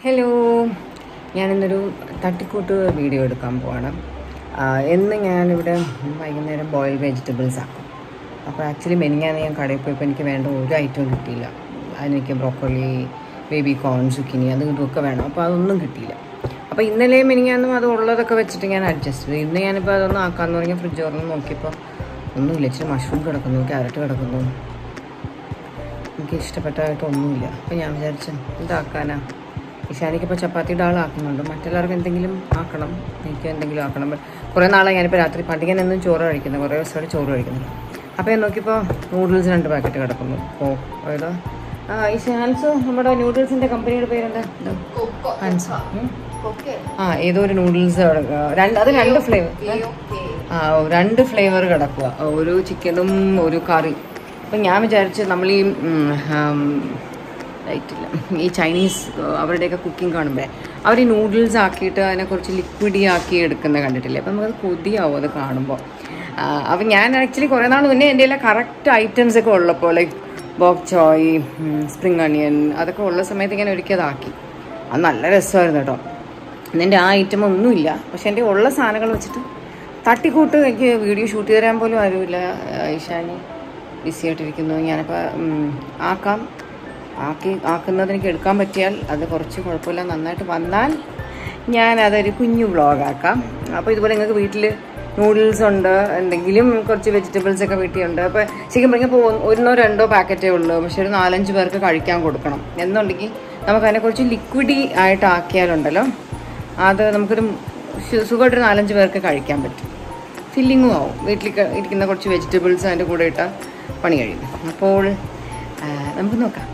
Hello ഞാനിന്നൊരു തട്ടിക്കൂട്ട് video എടുക്കാൻ പോവാണ് ആ, എന്ന് ഞാനിവിടെ വൈകുന്നേരം ബോയിൽ വെജിറ്റബിൾസ് ആക്കും അപ്പോൾ ആക്ച്വലി മെനിങ്ങാന്ന് ഞാൻ കടയിൽ പോയപ്പോൾ എനിക്ക് വേണ്ട ഒരു ഐറ്റവും കിട്ടിയില്ല അതിനെനിക്ക് ബ്രോക്കോളി ബേബി കോൺ സുക്കിനി അത് ഇതൊക്കെ വേണം അപ്പോൾ അതൊന്നും കിട്ടിയില്ല അപ്പോൾ ഇന്നലെ മെനിങ്ങാന്നും അത് ഉള്ളതൊക്കെ വെച്ചിട്ട് ഞാൻ അഡ്ജസ്റ്റ് ചെയ്തു ഇന്ന് ഞാനിപ്പോൾ അതൊന്നും ആക്കാമെന്ന് പറഞ്ഞാൽ ഫ്രിഡ്ജ് തുറന്ന് നോക്കിയപ്പോൾ ഒന്നുമില്ല ഇച്ചിരി മഷ്റൂം കിടക്കുന്നു ക്യാരറ്റ് കിടക്കുന്നു എനിക്ക് ഇഷ്ടപ്പെട്ടതായിട്ട് ഒന്നുമില്ല അപ്പോൾ ഞാൻ വിചാരിച്ചു ഇതാക്കാനാ ഇഷാനിക്കിപ്പോൾ ചപ്പാത്തി ഡാൾ ആക്കുന്നുണ്ട് മറ്റുള്ളവർക്ക് എന്തെങ്കിലും ആക്കണം എനിക്ക് എന്തെങ്കിലും ആക്കണം കുറേ നാളെ ഞാനിപ്പോൾ രാത്രി പണ്ടിക്കാൻ എന്നും ചോറ് കഴിക്കുന്നത് കുറേ ദിവസമായിട്ട് ചോറ് കഴിക്കുന്നത് അപ്പോൾ ഞാൻ നോക്കിയപ്പോൾ നൂഡിൽസ് രണ്ട് പാക്കറ്റ് കിടക്കുന്നു ഓ ഏതാ ആ ഈ ഹാൻസ് നമ്മുടെ നൂഡിൽസിൻ്റെ കമ്പനിയുടെ പേരെന്താ ഇത്? ഹാൻസ് ഉം. ആ ഏതോ ഒരു നൂഡിൽസ് രണ്ട് അത് രണ്ട് ഫ്ലേവർ ആ ഓ, രണ്ട് ഫ്ലേവർ കിടക്കുക ഒരു ചിക്കനും ഒരു കറി അപ്പം ഞാൻ വിചാരിച്ച് നമ്മൾ ഈ ഉം, ആം, ലൈറ്റില്ല ഈ ചൈനീസ് ഏഹ്, അവരുടെയൊക്കെ കുക്കിംഗ് കാണുമ്പോൾ അവർ ഈ നൂഡിൽസ് ആക്കിയിട്ട് അതിനെ കുറച്ച് ലിക്വിഡി ആക്കി എടുക്കുന്നത് കണ്ടിട്ടില്ലേ അപ്പം നമുക്കത് കൊതിയാവും അത് കാണുമ്പോൾ അപ്പം ഞാൻ ആക്ച്വലി കുറേ നാൾ മുന്നേ എൻ്റെ കയ്യിലെ കറക്റ്റ് ഐറ്റംസ് ഒക്കെ ഉള്ളപ്പോൾ ലൈക്ക് ബോക് ചോയ് സ്പ്രിങ് അണിയൻ അതൊക്കെ ഉള്ള സമയത്ത് ഞാൻ ഒരിക്കൽ അതാക്കി അത് നല്ല രസമായിരുന്നു കേട്ടോ എൻ്റെ ആ ഐറ്റം ഒന്നുമില്ല പക്ഷെ എൻ്റെ ഉള്ള സാധനങ്ങൾ വെച്ചിട്ട് തട്ടിക്കൂട്ട് എനിക്ക് വീഡിയോ ഷൂട്ട് ചെയ്ത് തരാൻ പോലും ആരുമില്ല ഈശാനി ബിസി ആയിട്ടിരിക്കുന്നു ഞാനിപ്പോൾ ഉം, ആക്കാം ആക്കി ആക്കുന്നത് എനിക്ക് എടുക്കാൻ പറ്റിയാൽ അത് കുറച്ച് കുഴപ്പമില്ല നന്നായിട്ട് വന്നാൽ ഞാൻ അതൊരു കുഞ്ഞു വ്ളോഗാക്കാം അപ്പോൾ ഇതുപോലെ നിങ്ങൾക്ക് വീട്ടിൽ നൂഡിൽസ് ഉണ്ട് എന്തെങ്കിലും കുറച്ച് വെജിറ്റബിൾസ് ഒക്കെ വീട്ടിലുണ്ട് അപ്പോൾ ശരിക്കും പറഞ്ഞാൽ ഇപ്പോൾ ഒന്നോ രണ്ടോ പാക്കറ്റേ ഉള്ളൂ പക്ഷെ ഒരു നാലഞ്ച് പേർക്ക് കഴിക്കാൻ കൊടുക്കണം എന്നുണ്ടെങ്കിൽ നമുക്ക് അതിനെക്കുറിച്ച് ലിക്വിഡി ആയിട്ട് ആക്കിയാലുണ്ടല്ലോ അത് നമുക്കൊരു സു- സുഖമായിട്ടൊരു നാലഞ്ച് പേർക്ക് കഴിക്കാൻ പറ്റും ഫില്ലിങ്ങും ആവും വീട്ടിൽ ക- ഇരിക്കുന്ന കുറച്ച് വെജിറ്റബിൾസ് അതിൻ്റെ കൂടെ ഇട്ടാൽ പണി കഴിയും അപ്പോൾ ആ, നമുക്ക് നോക്കാം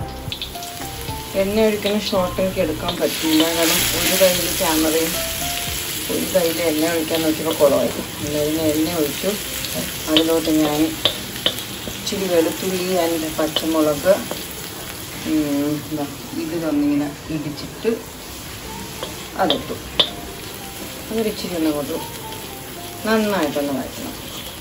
എണ്ണ ഒഴിക്കുന്ന ഷോട്ട് എനിക്ക് എടുക്കാൻ പറ്റില്ല കാരണം ഒരു കയ്യിൽ ക്യാമറയും ഒരു കയ്യിൽ എണ്ണ ഒഴിക്കാൻ നോക്കിയപ്പോൾ കുളമായി അതിന് എണ്ണ ഒഴിച്ചു അതിലോട്ട് ഞാൻ ഇച്ചിരി വെളുത്തുള്ളി ആൻഡ് പച്ചമുളക് ഉം, ദാ ഇത് തന്നിങ്ങനെ ഇടിച്ചിട്ട് അതിട്ടു അതൊരു ഇച്ചിരി ഒന്ന് കൊണ്ട് നന്നായിട്ടൊന്ന് വഴറ്റണം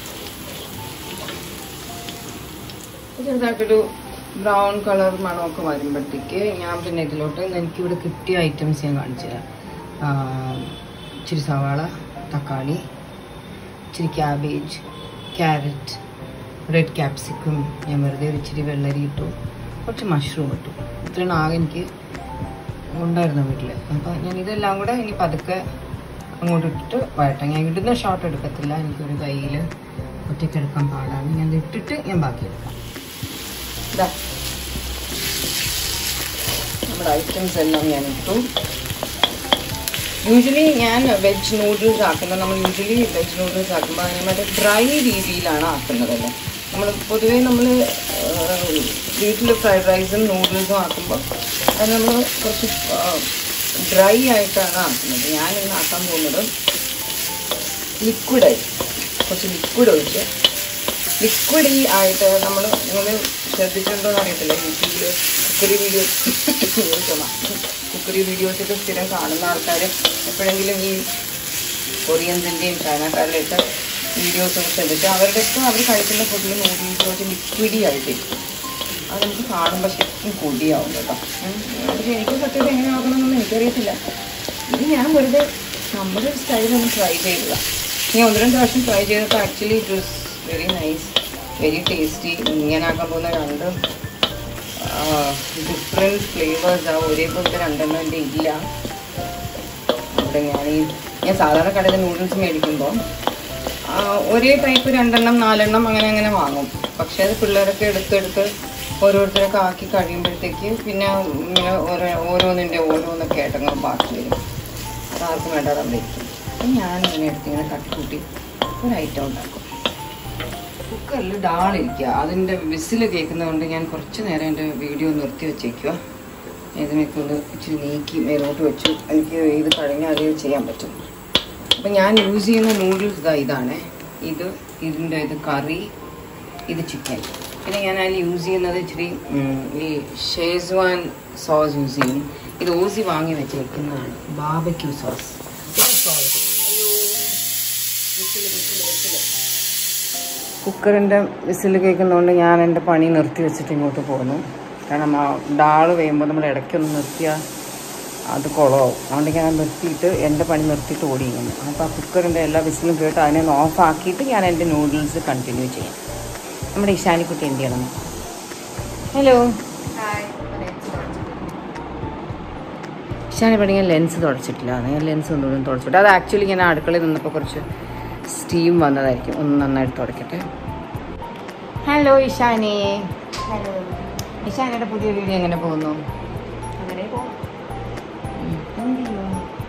ചെറുതായിട്ടൊരു ബ്രൗൺ കളർ മണമൊക്കെ വരുമ്പോഴത്തേക്ക് ഞാൻ പിന്നെ ഇതിലോട്ട് എനിക്കിവിടെ കിട്ടിയ ഐറ്റംസ് ഞാൻ കാണിച്ചു തരാം ആ, ഇച്ചിരി സവാള തക്കാളി ഇച്ചിരി ക്യാബേജ് ക്യാരറ്റ് റെഡ് ക്യാപ്സിക്കം ഞാൻ വെറുതെ ഒരു ഇച്ചിരി വെള്ളരി ഇട്ടു കുറച്ച് മഷ്റൂം ഇട്ടു ഇത്രയാണ് ആകെ എനിക്ക് ഉണ്ടായിരുന്നു വീട്ടിൽ അപ്പോൾ ഞാൻ ഇതെല്ലാം കൂടെ ഇനി പതുക്കെ അങ്ങോട്ട് ഇട്ടിട്ട് വഴട്ടാം ഞാൻ ഇടുന്ന ഷോട്ട് എടുക്കത്തില്ല എനിക്കൊരു കയ്യിൽ ഒറ്റയ്ക്ക് എടുക്കാൻ പാടാണ് ഞാൻ ഇത് ഇട്ടിട്ട് ഞാൻ ബാക്കി എടുക്കാം ഇതാ നമ്മുടെ ഐറ്റംസ് എല്ലാം ഞാൻ ഇട്ടു യൂഷ്വലി ഞാൻ വെജ് നൂഡിൽസ് ആക്കുന്നത് നമ്മൾ യൂഷ്വലി വെജ് നൂഡിൽസ് ആക്കുമ്പോൾ അതിനെ മറ്റേ ഡ്രൈ രീതിയിലാണ് ആക്കുന്നതല്ലേ നമ്മൾ പൊതുവേ നമ്മൾ വീട്ടിൽ ഫ്രൈഡ് റൈസും നൂഡിൽസും ആക്കുമ്പോൾ അത് നമ്മൾ കുറച്ച് ഡ്രൈ ആയിട്ടാണ് ആക്കുന്നത് ഞാൻ ഇന്ന് ആക്കാൻ പോകുന്നത് ലിക്വിഡായി കുറച്ച് ലിക്വിഡ് ഒഴിച്ച് ലിക്വിഡ് ഈ ആയിട്ട് നമ്മൾ നിങ്ങൾ ശ്രദ്ധിച്ചിട്ടുണ്ടോ എന്ന് അറിയത്തില്ല യൂട്യൂബിൽ കുക്കറി വീഡിയോസ് കുക്കറി വീഡിയോസൊക്കെ സ്ഥിരം കാണുന്ന ആൾക്കാർ എപ്പോഴെങ്കിലും ഈ കൊറിയൻസിൻ്റെയും ചൈനക്കാരുടെയൊക്കെ വീഡിയോസൊക്കെ ശ്രദ്ധിച്ച് അവരുടെയൊക്കെ അവർ കഴിക്കുന്ന ഫുഡിൽ നൂഡിൽസ് കുറച്ച് ലിക്വിഡി ആയിട്ടിരിക്കും അത് നമുക്ക് കാണുമ്പോൾ ശരിക്കും കൊടിയാവും കേട്ടോ ഉം. പക്ഷേ എനിക്ക് സത്യത്തിൽ എങ്ങനെ ആക്കണമെന്നൊന്നും എനിക്കറിയത്തില്ല ഇത് ഞാൻ വെറുതെ നമ്മുടെ ഒരു സ്റ്റൈൽ ഒന്ന് ട്രൈ ചെയ്തതാ ഞാൻ ഒന്ന് രണ്ട് പ്രാവശ്യം ട്രൈ ചെയ്തപ്പോൾ actually it was very nice very tasty ഇങ്ങനെ ആക്കാൻ പോകുന്ന രണ്ട് ഡിഫറെൻറ്റ് ഫ്ലേവേഴ്സ് ആ ഒരേപോലത്തെ രണ്ടെണ്ണം എൻ്റെ ഇല്ല അവിടെ ഞാൻ ഈ ഞാൻ സാധാരണ കടയിൽ നൂഡിൽസ് മേടിക്കുമ്പോൾ ആ, ഒരേ ടൈപ്പ് രണ്ടെണ്ണം നാലെണ്ണം അങ്ങനെ അങ്ങനെ വാങ്ങും പക്ഷേ അത് പിള്ളേരൊക്കെ എടുത്തെടുത്ത് ഓരോരുത്തരൊക്കെ ആക്കി കഴിയുമ്പോഴത്തേക്ക് പിന്നെ ഇങ്ങനെ ഓരോ ഓരോന്നിൻ്റെ ഓരോന്നൊക്കെ ആയിട്ടങ്ങ് ബാക്കി വരും അതാർക്കും വേണ്ടാതെ അവിടെ ഇരിക്കും അപ്പം ഞാൻ ഇങ്ങനെ എടുത്തിങ്ങനെ തട്ടിക്കൂട്ടി ഒരു ഐറ്റം ഉണ്ടാക്കും കുക്കറിൽ ഡാളിരിക്കുക അതിൻ്റെ വിസിൽ കേൾക്കുന്നതുകൊണ്ട് ഞാൻ കുറച്ച് നേരം എൻ്റെ വീഡിയോ നിർത്തി വെച്ചേക്കുക ഇതിനൊക്കെ ഒന്ന് ഇച്ചിരി നീക്കി മേലോട്ട് വെച്ചു എനിക്ക് ഇത് കഴിഞ്ഞാൽ അത് ചെയ്യാൻ പറ്റും അപ്പം ഞാൻ യൂസ് ചെയ്യുന്ന നൂഡിൽസ് ഇതാ ഇതാണ് ഇത് ഇതിൻ്റെ ഇത് കറി ഇത് ചിക്കൻ പിന്നെ ഞാൻ അതിൽ യൂസ് ചെയ്യുന്നത് ഇച്ചിരി ഉം, ഈ ഷേസ്വാൻ സോസ് യൂസ് ചെയ്യും ഇത് ഓസി വാങ്ങി വെച്ചേക്കുന്നതാണ് ബാബക്യൂ സോസ് കുക്കറിൻ്റെ വിസിൽ കേൾക്കുന്നതുകൊണ്ട് ഞാൻ എൻ്റെ പണി നിർത്തി വെച്ചിട്ട് ഇങ്ങോട്ട് പോന്നു കാരണം ആ ഡാള് വേയുമ്പോൾ നമ്മൾ ഇടയ്ക്കൊന്ന് നിർത്തിയാൽ അത് കുളമാവും അതുകൊണ്ട് ഞാൻ നിർത്തിയിട്ട് എൻ്റെ പണി നിർത്തിയിട്ട് ഓടി ഇങ്ങനെ അപ്പോൾ ആ കുക്കറിൻ്റെ എല്ലാ വിസിലും കേട്ട് അതിനെ ഒന്ന് ഓഫ് ആക്കിയിട്ട് ഞാൻ എൻ്റെ നൂഡിൽസ് കണ്ടിന്യൂ ചെയ്യാം നമ്മുടെ ഇഷാനിക്കുട്ടി എന്ത് ചെയ്യണം ഹലോ ഇഷാനി പണിയാൻ ലെൻസ് തുടച്ചിട്ടില്ല ഞാൻ ലെൻസ് ഒന്നുകൂടി തുടച്ചിട്ട് അത് ആക്ച്വലി ഞാൻ അടുക്കളയിൽ നിന്നപ്പോൾ കുറച്ച് സ്റ്റീം വന്നതായിരിക്കും ഒന്ന് നന്നായിട്ട് തുടക്കട്ടെ ഹലോ ഇഷാനി ഹലോ ഇഷാനിയുടെ പുതിയ വീഡിയോ എങ്ങനെ പോകുന്നു അങ്ങനെ പോകും എന്ത് ചെയ്യുവാ?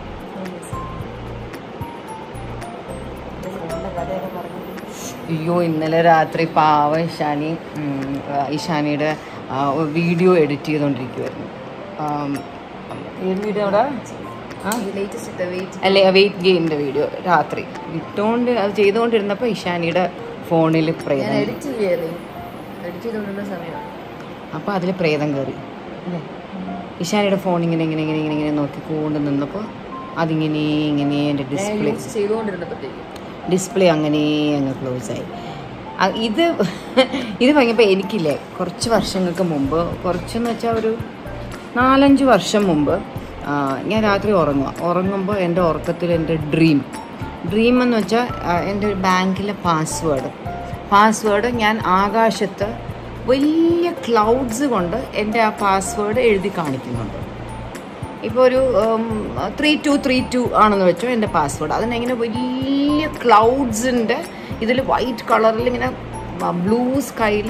കഥയൊക്കെ പറഞ്ഞു അയ്യോ ഇന്നലെ രാത്രി പാവ ഇഷാനി ഉം, ആ, ഇഷാനിയുടെ ആ, ഒരു വീഡിയോ എഡിറ്റ് ചെയ്തുകൊണ്ടിരിക്കുമായിരുന്നു ആം, ഏത് വീഡിയോ അവിടെ ആ ലേറ്റസ്റ്റ് ഇട്ട വെയിറ്റ് അല്ലെ വെയിറ്റ് ഗെയിൻ്റെ വീഡിയോ രാത്രി ഇട്ടുകൊണ്ട് അത് ചെയ്തുകൊണ്ടിരുന്നപ്പോൾ ഇഷാനിയുടെ ഫോണിൽ ഞാൻ പ്രേതം എഡിറ്റ് ചെയ്യല്ലേ എഡിറ്റ് ചെയ്തുകൊണ്ടിരുന്ന സമയമാണ് അപ്പോൾ അതിൽ പ്രേതം കയറി അല്ലേ ഇഷാനിയുടെ ഫോൺ ഇങ്ങനെ ഇങ്ങനെ ഇങ്ങനെ ഇങ്ങനെ ഇങ്ങനെ നോക്കിക്കൊണ്ട് നിന്നപ്പോൾ അതിങ്ങനെ ഇങ്ങനെ എൻ്റെ ഞാൻ ഡിസ്പ്ലേ യൂസ് ചെയ്തുകൊണ്ടിരുന്നപ്പോഴത്തേക്കും ഡിസ്പ്ലേ അങ്ങനെ അങ്ങ് ക്ലോസ് ആയി ആ, ഇത് ഇത് ഭയങ്കര എനിക്കില്ലേ കുറച്ച് വർഷങ്ങൾക്ക് മുമ്പ് കുറച്ചെന്ന് വെച്ചാൽ ഒരു നാലഞ്ച് വർഷം മുമ്പ് ആ, ഞാൻ രാത്രി ഉറങ്ങുക ഉറങ്ങുമ്പോൾ എൻ്റെ ഉറക്കത്തിൽ എൻ്റെ ഡ്രീം ഡ്രീം എന്ന് വെച്ചാൽ ആ, എൻ്റെ ഒരു ബാങ്കിലെ പാസ്വേഡ് പാസ്വേഡ് ഞാൻ ആകാശത്ത് വലിയ ക്ലൗഡ്സ് കൊണ്ട് എൻ്റെ ആ പാസ്വേഡ് എഴുതി കാണിക്കുന്നുണ്ട് ഇപ്പോൾ ഒരു ത്രീ ടു ത്രീ ടു ആണെന്ന് വെച്ചോ എൻ്റെ പാസ്വേഡ് അതിനിങ്ങനെ വലിയ ക്ലൗഡ്സിൻ്റെ ഇതിൽ വൈറ്റ് കളറിൽ ഇങ്ങനെ ബ്ലൂ സ്കൈയിൽ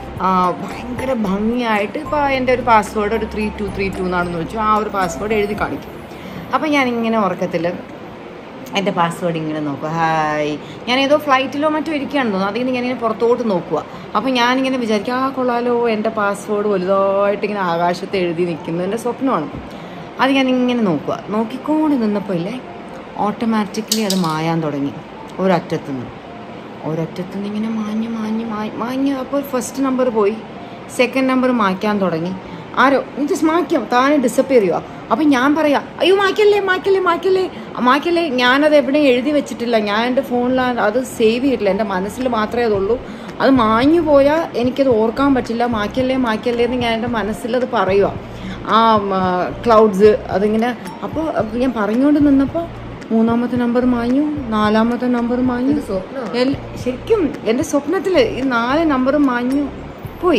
ഭയങ്കര ഭംഗിയായിട്ട് ഇപ്പോൾ എൻ്റെ ഒരു പാസ്വേഡ് ഒരു ത്രീ ടു ത്രീ ടു എന്നാണെന്ന് വെച്ചോ ആ ഒരു പാസ്വേഡ് എഴുതി കാണിക്കും അപ്പോൾ ഞാനിങ്ങനെ ഉറക്കത്തിൽ എൻ്റെ പാസ്വേഡ് ഇങ്ങനെ നോക്കുക ഹായ് ഞാൻ ഏതോ ഫ്ലൈറ്റിലോ മറ്റോ ഇരിക്കുകയാണെന്ന് തോന്നുന്നു അതിൽ നിന്ന് ഞാനിങ്ങനെ പുറത്തോട്ട് നോക്കുക അപ്പോൾ ഞാനിങ്ങനെ വിചാരിക്കും ആ കൊള്ളാലോ എൻ്റെ പാസ്വേഡ് വലുതായിട്ട് ഇങ്ങനെ ആകാശത്ത് എഴുതി നിൽക്കുന്നു എൻ്റെ സ്വപ്നമാണ് അത് ഞാൻ ഇങ്ങനെ നോക്കുക നോക്കിക്കൊണ്ട് നിന്നപ്പോൾ ഇല്ലേ ഓട്ടോമാറ്റിക്കലി അത് മായാൻ തുടങ്ങി ഒരറ്റത്തു നിന്ന് ഒരറ്റത്തു നിന്ന് ഇങ്ങനെ മാഞ്ഞ് മാഞ്ഞ് മാഞ്ഞ് മാഞ്ഞ് അപ്പോൾ ഫസ്റ്റ് നമ്പർ പോയി സെക്കൻഡ് നമ്പർ മായ്ക്കാൻ തുടങ്ങി ആരോ നീ ജസ്റ്റ് മായ്ക്കാം താനെ ഡിസപ്പിയർ ചെയ്യുക അപ്പം ഞാൻ പറയാം അയ്യോ മായ്ക്കല്ലേ മായ്ക്കല്ലേ മായ്ക്കല്ലേ മായ്ക്കല്ലേ ഞാനത് എവിടെ എഴുതി വെച്ചിട്ടില്ല ഞാൻ എൻ്റെ ഫോണിൽ അത് സേവ് ചെയ്തിട്ടില്ല എൻ്റെ മനസ്സിൽ മാത്രമേ അതുള്ളൂ അത് മാഞ്ഞു പോയാൽ എനിക്കത് ഓർക്കാൻ പറ്റില്ല മായ്ക്കല്ലേ മായ്ക്കല്ലേ എന്ന് ഞാൻ എൻ്റെ മനസ്സിലത് പറയുക ആ ക്ലൗഡ്സ് അതിങ്ങനെ അപ്പോൾ ഞാൻ പറഞ്ഞുകൊണ്ട് നിന്നപ്പോൾ മൂന്നാമത്തെ നമ്പർ മാഞ്ഞു നാലാമത്തെ നമ്പർ മാഞ്ഞു ഇത് സ്വപ്നമാണ് എൽ- ശരിക്കും എൻ്റെ സ്വപ്നത്തിൽ ഈ നാല് നമ്പർ മാഞ്ഞു പോയി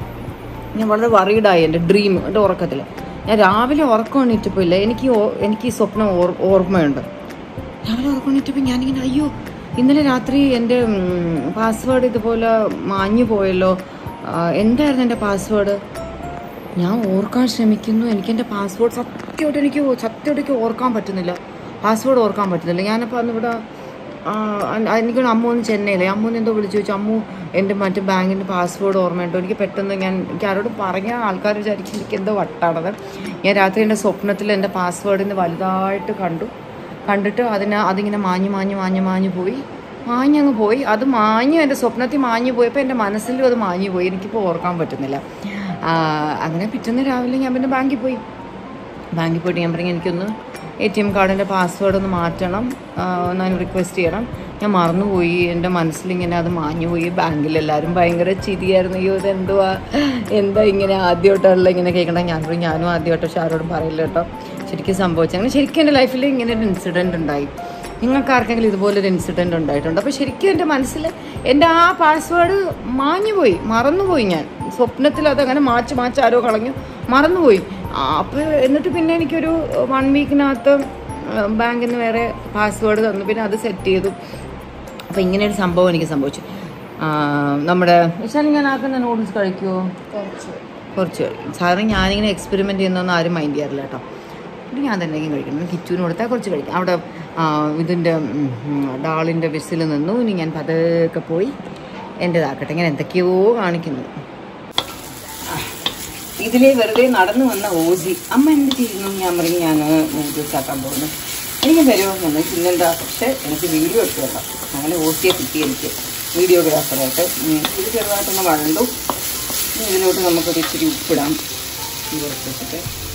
ഞാൻ വളരെ വറീഡായി എൻ്റെ ഡ്രീം എൻ്റെ ഉറക്കത്തിൽ ഞാൻ രാവിലെ ഉറക്കം എണീറ്റപ്പോൾ ഇല്ല എനിക്ക് ഈ ഓ- എനിക്ക് ഈ സ്വപ്നം ഓർ- ഓർമ്മയുണ്ട് രാവിലെ ഉറക്കം എണീറ്റപ്പോൾ ഞാനിങ്ങനെ അയ്യോ ഇന്നലെ രാത്രി എൻ്റെ പാസ്വേഡ് ഇതുപോലെ മാഞ്ഞു പോയല്ലോ ആ, എന്തായിരുന്നു എൻ്റെ പാസ്വേഡ് ഞാൻ ഓർക്കാൻ ശ്രമിക്കുന്നു എനിക്ക് എൻ്റെ പാസ്വേഡ് സത്യമായിട്ട് എനിക്ക് ഓ- സത്യമായിട്ട് എനിക്ക് ഓർക്കാൻ പറ്റുന്നില്ല പാസ്വേഡ് ഓർക്കാൻ പറ്റുന്നില്ല ഞാനപ്പോൾ അന്ന് ഇവിടെ ആ, അ- എനിക്കാണ് അമ്മ ഒന്ന് ചെന്നൈയിലെ അമ്മൂന്ന് എന്തോ വിളിച്ചു ചോദിച്ചു അമ്മു എൻ്റെ മറ്റു ബാങ്കിൻ്റെ പാസ്വേഡ് ഓർമ്മയുണ്ടോ എനിക്ക് പെട്ടെന്ന് ഞാൻ എനിക്ക് ആരോട് പറഞ്ഞ ആൾക്കാർ വിചാരിക്കും എനിക്ക് എന്തോ വട്ടാണത് ഞാൻ രാത്രി എൻ്റെ സ്വപ്നത്തിൽ എൻ്റെ പാസ്വേഡിന് വലുതായിട്ട് കണ്ടു കണ്ടിട്ട് അതിന് അതിങ്ങനെ മാഞ്ഞു മാഞ്ഞു മാഞ്ഞു മാഞ്ഞു പോയി മാഞ്ഞങ്ങ് പോയി അത് മാഞ്ഞു എൻ്റെ സ്വപ്നത്തിൽ മാഞ്ഞു പോയപ്പോൾ എൻ്റെ മനസ്സിലും അത് മാഞ്ഞു പോയി എനിക്കിപ്പോൾ ഓർക്കാൻ പറ്റുന്നില്ല ആ, അങ്ങനെ പിറ്റേന്ന് രാവിലെ ഞാൻ പിന്നെ ബാങ്കിൽ പോയി ബാങ്കിൽ പോയിട്ട് ഞാൻ പറഞ്ഞു എനിക്കൊന്ന് എ ടി എം കാർഡിൻ്റെ പാസ്വേഡ് ഒന്ന് മാറ്റണം ആ, ഒന്ന് റിക്വസ്റ്റ് ചെയ്യണം ഞാൻ മറന്നുപോയി എൻ്റെ മനസ്സിലിങ്ങനെ അത് മാഞ്ഞുപോയി ബാങ്കിൽ എല്ലാവരും ഭയങ്കര ചിരിയായിരുന്നു അയ്യോ ഇതെന്തുവാ എന്താ ഇങ്ങനെ ആദ്യമായിട്ടുള്ള ഇങ്ങനെ കേൾക്കണ്ട ഞാൻ പറയും ഞാനും ആദ്യമായിട്ട് പക്ഷെ ആരോടും പറയില്ല കേട്ടോ ശരിക്കും സംഭവിച്ചു അങ്ങനെ ശരിക്കും എൻ്റെ ലൈഫിൽ ഇങ്ങനെ ഒരു ഇൻസിഡൻറ്റ് ഉണ്ടായി നിങ്ങൾക്ക് ആർക്കെങ്കിലും ഇതുപോലൊരു ഇൻസിഡൻറ്റ് ഉണ്ടായിട്ടുണ്ട് അപ്പോൾ ശരിക്കും എൻ്റെ മനസ്സിൽ എൻ്റെ ആ പാസ്വേഡ് മാഞ്ഞുപോയി മറന്നുപോയി ഞാൻ സ്വപ്നത്തിൽ അതങ്ങനെ മാച്ച് മാച്ച് ആരോ കളഞ്ഞു മറന്നുപോയി അപ്പോൾ എന്നിട്ട് പിന്നെ എനിക്കൊരു വൺ വീക്കിനകത്ത് ബാങ്കിൽ നിന്ന് വേറെ പാസ്വേഡ് തന്നു പിന്നെ അത് സെറ്റ് ചെയ്തു അപ്പോൾ ഇങ്ങനെ ഒരു സംഭവം എനിക്ക് സംഭവിച്ചു ആ, നമ്മുടെ വിശാലി ഞാൻ ആക്കുന്ന നൂഡിൽസ് കഴിക്കുമോ കുറച്ച് കുറച്ച് കഴിക്കും സാറിന് ഞാനിങ്ങനെ എക്സ്പെരിമെൻറ്റ് ചെയ്യുന്നതൊന്നും ആരും മൈൻഡ് ചെയ്യാറില്ല കേട്ടോ ഇത് ഞാൻ തന്നെ കഴിക്കണം കിച്ചുവിന് കൊടുത്താൽ കുറച്ച് കഴിക്കും അവിടെ ആ, ഇതിൻ്റെ ഉം, ഉം, ഡാളിൻ്റെ വിസിൽ നിന്നു ഇനി ഞാൻ പതുക്കെ പോയി എൻ്റെതാക്കട്ടെ ഇങ്ങനെ എന്തൊക്കെയോ കാണിക്കുന്നു ഇതിലെ വെറുതെ നടന്നു വന്ന ഓസി അമ്മ എന്ത് ചെയ്യുന്നു ഞാൻ പറയും ഞാൻ നൂഡിൽസ് ആക്കാൻ പോകുന്നു എനിക്ക് തരുമോ എന്ന് പിന്നെന്താ പക്ഷേ എനിക്ക് വീഡിയോ എടുത്തു തരണം അങ്ങനെ ഓസിയെ കിട്ടി എനിക്ക് വീഡിയോഗ്രാഫറായിട്ട് ഉം, ഇത് ചെറുതായിട്ടൊന്ന് വഴണ്ടു ഇനി ഇതിലോട്ട് നമുക്കൊരു ഇച്ചിരി ഉപ്പിടാം ഇത് വെച്ചിട്ട്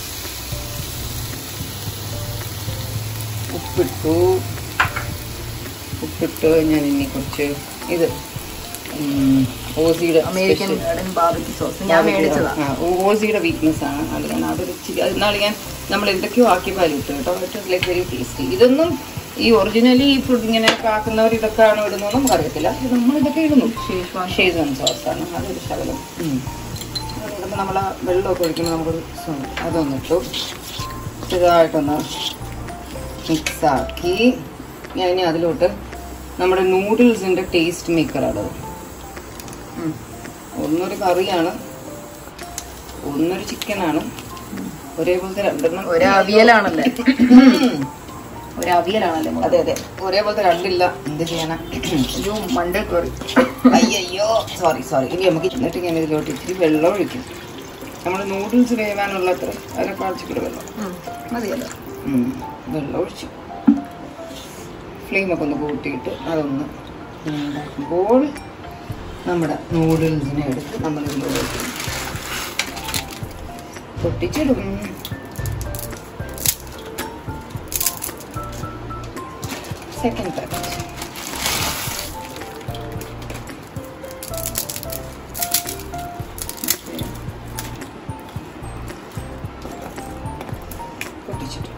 ഉപ്പിട്ടു ഉപ്പിട്ട് ഞാൻ ഇനി കുറച്ച് ഇത് ഉം, ഓസിയുടെ American special- garden barbecue sauce ഞാൻ മേടിച്ചതാ ആ, ഓസിയുടെ വീക്ക്നെസ് ആണ് അത് ഞാൻ അതൊരു ഇച്ചിരി അത് ഇന്നാൾ ഞാൻ നമ്മൾ എന്തൊക്കെയോ ആക്കി പാലിട്ടു കേട്ടോ it is like very tasty ഇതൊന്നും ഈ ഒറിജിനലി ഈ ഫുഡ് ഇങ്ങനെ ആക്കുന്നവർ ഇതൊക്കെ ആണോ ഇടുന്നതെന്ന് നമുക്കറിയത്തില്ല ഇത് നമ്മൾ ഇതൊക്കെ ഇടുന്നു ഷേസ്വാൻ സോസാണ് അതൊരു ശകലം ഉം. അതിടുമ്പോൾ നമ്മൾ ആ വെള്ളമൊക്കെ ഒഴിക്കുമ്പോൾ നമുക്കൊരു സുഖം. അതൊന്നിട്ടു ചെറുതായിട്ടൊന്ന് മിക്സാക്കി ഞാൻ ഇനി അതിലോട്ട് നമ്മുടെ നൂഡിൽസിൻ്റെ ടേസ്റ്റ് മേക്കറാണ് ഒന്നൊരു കറിയാണ് ഒന്നൊരു ചിക്കനാണ് ഒരേപോലത്തെ രണ്ടെണ്ണം ഒരു അവിയലാണല്ലേ ഉം. ഒരു അവിയലാണല്ലേ മോളെ? അതെ അതെ ഒരേപോലത്തെ രണ്ടില്ല എന്ത് ചെയ്യണം അയ്യോ മണ്ടേ കറി അയ്യോ സോറി സോറി ഇനി നമുക്ക് എന്നിട്ട് ഞാൻ ഇതിലോട്ട് ഇച്ചിരി വെള്ളം ഒഴിക്കും നമ്മൾ നൂഡിൽസ് വേവാനുള്ള അത്ര അതിനേക്കാൾ ഇച്ചിരി വെള്ളം മതിയല്ലോ ഉം. വെള്ളം ഒഴിച്ചു ഫ്ലെയിമൊക്കെ ഒന്ന് കൂട്ടിയിട്ട് അതൊന്ന് ഉണ്ടാക്കുമ്പോൾ നമ്മുടെ നൂഡിൽസിനെ എടുത്ത് നമ്മൾ ഇതിലോട്ട് പൊട്ടിച്ചിടും സെക്കൻഡ് പാക്കറ്റ് പൊട്ടിച്ചിട്ടു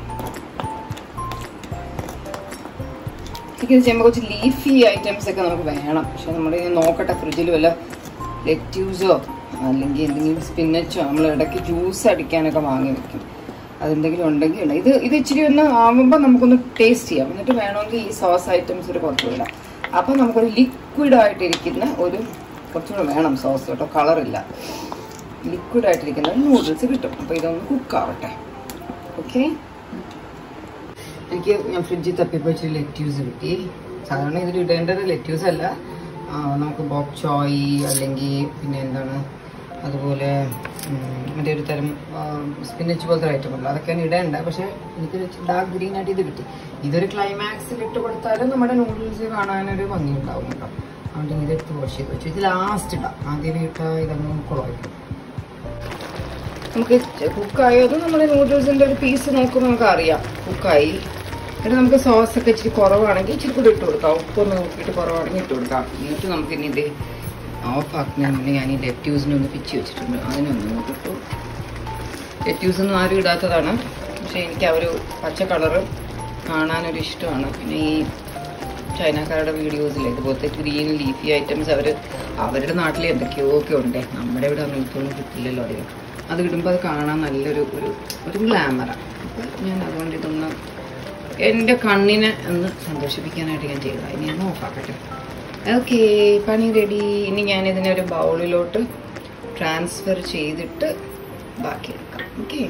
ചിക്കൻ ചെയ്യുമ്പോൾ കുറച്ച് ലീഫി ഐറ്റംസ് ഒക്കെ നമുക്ക് വേണം പക്ഷെ നമ്മൾ നോക്കട്ടെ ഫ്രിഡ്ജിൽ വല്ല ലെറ്റ്യൂസോ അല്ലെങ്കിൽ എന്തെങ്കിലും സ്പിന്നച്ചോ നമ്മൾ ഇടയ്ക്ക് ജ്യൂസ് അടിക്കാനൊക്കെ വാങ്ങി വെക്കും അതെന്തെങ്കിലും ഉണ്ടെങ്കിൽ ഇടാം. ഇത് ഇത് ഇച്ചിരി ഒന്ന് ആവുമ്പോൾ നമുക്കൊന്ന് ടേസ്റ്റ് ചെയ്യാം എന്നിട്ട് വേണമെങ്കിൽ ഈ സോസ് ഐറ്റംസ് ഒരു കുറച്ച് വിടാം അപ്പം നമുക്കൊരു ലിക്വിഡ് ആയിട്ടിരിക്കുന്ന ഒരു കുറച്ചുകൂടെ വേണം സോസ് കേട്ടോ കളറില്ല ലിക്വിഡ് ആയിട്ടിരിക്കുന്ന നൂഡിൽസ് കിട്ടും അപ്പോൾ ഇതൊന്ന് കുക്കാവട്ടെ ഓക്കെ എനിക്ക് ഞാൻ ഫ്രിഡ്ജിൽ തപ്പിയപ്പോൾ ഇച്ചിരി ലെറ്റ്യൂസ് കിട്ടി സാധാരണ ഇതിൽ ഇടേണ്ടത് ലെറ്റ്യൂസ് അല്ല ആ, നമുക്ക് ബോബ് ചോയ് അല്ലെങ്കിൽ പിന്നെ എന്താണ് അതുപോലെ ഉം, മറ്റേ ഒരു തരം സ്പിന്നച്ച് പോലത്തെ ഐറ്റം ഉണ്ടല്ലോ അതൊക്കെയാണ് ഇടേണ്ട പക്ഷെ എനിക്ക് ഡാർക്ക് ഗ്രീൻ ആയിട്ട് ഇത് കിട്ടി ഇതൊരു ക്ലൈമാക്സിൽ ഇട്ട് കൊടുത്താലും നമ്മുടെ നൂഡിൽസ് കാണാനൊരു ഭംഗി ഉണ്ടാവും കേട്ടോ അതുകൊണ്ട് ഇതെടുത്ത് വാഷ് ചെയ്ത് വെച്ചു ഇത് ലാസ്റ്റ് ഇടാം ആദ്യമേ ഇട്ടാൽ ഇതങ്ങ് കുളമായിരിക്കും നമുക്ക് കുക്കായത് നമ്മുടെ നൂഡിൽസിന്റെ ഒരു പീസ് നോക്കുമ്പോൾ നമുക്ക് അറിയാം കുക്കായി എന്നിട്ട് നമുക്ക് സോസ് ഒക്കെ ഇച്ചിരി കുറവാണെങ്കിൽ ഇച്ചിരി കൂടി ഇട്ട് കൊടുക്കാം ഉപ്പൊന്ന് നോക്കിയിട്ട് കുറവാണെങ്കിൽ ഇട്ട് കൊടുക്കാം എന്നിട്ട് നമുക്ക് ഇനി ഇത് ഓഫ് ആക്കുന്നതിന് മുന്നേ ഞാൻ ഈ ലെറ്റ്യൂസിനെ ഒന്ന് പിച്ചി വെച്ചിട്ടുണ്ട് അതിനൊന്ന് നോക്കിട്ടു ലെറ്റ്യൂസ് ഒന്നും ആരും ഇടാത്തതാണ് പക്ഷെ എനിക്ക് ആ ഒരു പച്ച കളറ് കാണാനൊരു ഇഷ്ടമാണ് പിന്നെ ഈ ചൈനക്കാരുടെ വീഡിയോസിൽ ഇതുപോലത്തെ ഗ്രീൻ ലീഫി ഐറ്റംസ് അവർ അവരുടെ നാട്ടിൽ എന്തൊക്കെയോ ഒക്കെ ഉണ്ട് നമ്മുടെ ഇവിടെ അങ്ങനത്തൊന്നും കിട്ടില്ലല്ലോ അധികം അത് കിട്ടുമ്പോൾ അത് കാണാൻ നല്ലൊരു ഒരു ഒരു ഗ്ലാമറാണ് അപ്പോൾ ഞാൻ അതുകൊണ്ട് ഇതൊന്ന് എൻ്റെ കണ്ണിനെ ഒന്ന് സന്തോഷിപ്പിക്കാനായിട്ട് ഞാൻ ചെയ്തതാണ് ഇനി ഞാൻ ഓഫാക്കട്ടെ ഓക്കെ പണി റെഡി ഇനി ഞാൻ ഇതിനെ ഒരു ബൗളിലോട്ട് ട്രാൻസ്ഫർ ചെയ്തിട്ട് ബാക്കി എടുക്കാം ഓക്കെ